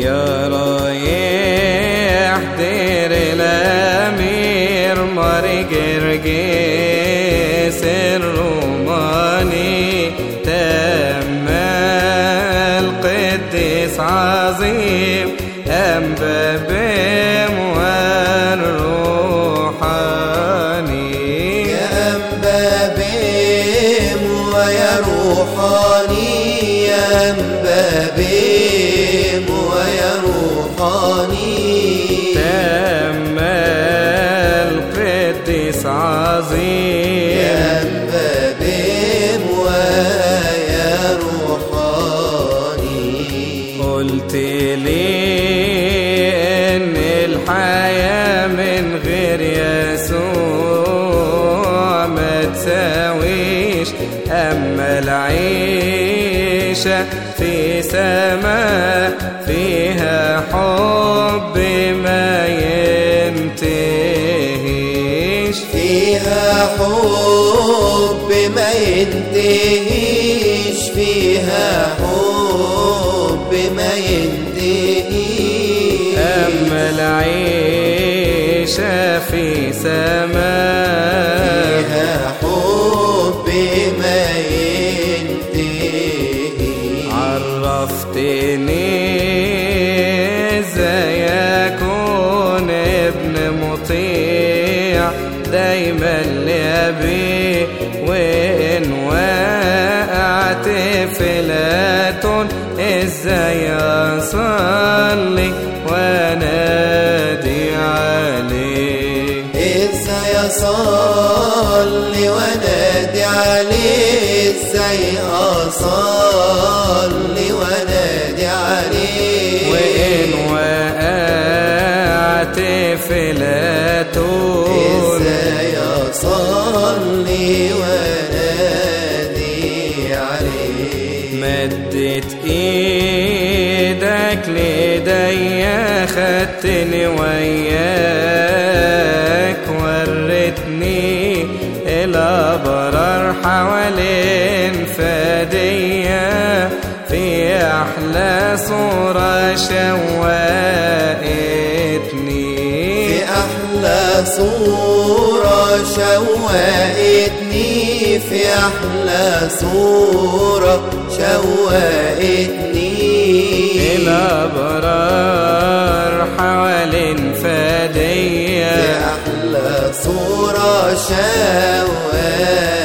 يا رايح دير الامير ماري قرقيس الروماني تم القديس عظيم أنبا بهم والروحاني يا أنبا بهم ويا روحاني يا أنبا بهم ويا روحاني تم القديس عظيم يا أنبا بهم ويا روحاني قلت لي ان الحياة من غير يسوع ما تساويش اما العيشة في سماء فيها حب ما ينتهيش فيها حب ما ينتهيش فيها حب ما ينتهيش أما العيشة في سماء فيها حب ما ينتهيش عرفتني ازاي اكون ابن مطيع دايما لأبي وإن وقعت في لاتون ازاي اصلي وانادي عليه ازاي اصلي وانادي عليه ازاي اصلي وانادي عليه وإن وقعت في لاتون ازاي اصلي وانادي عليه مدت ايدك ليديا خدتني وياك ورتني الابرار حوالين فدية في احلى صورة شوقتني في احلى صورة شوقتني في احلى صورة شوقتني الابرار حوالين فدية في احلى صورة شوقتني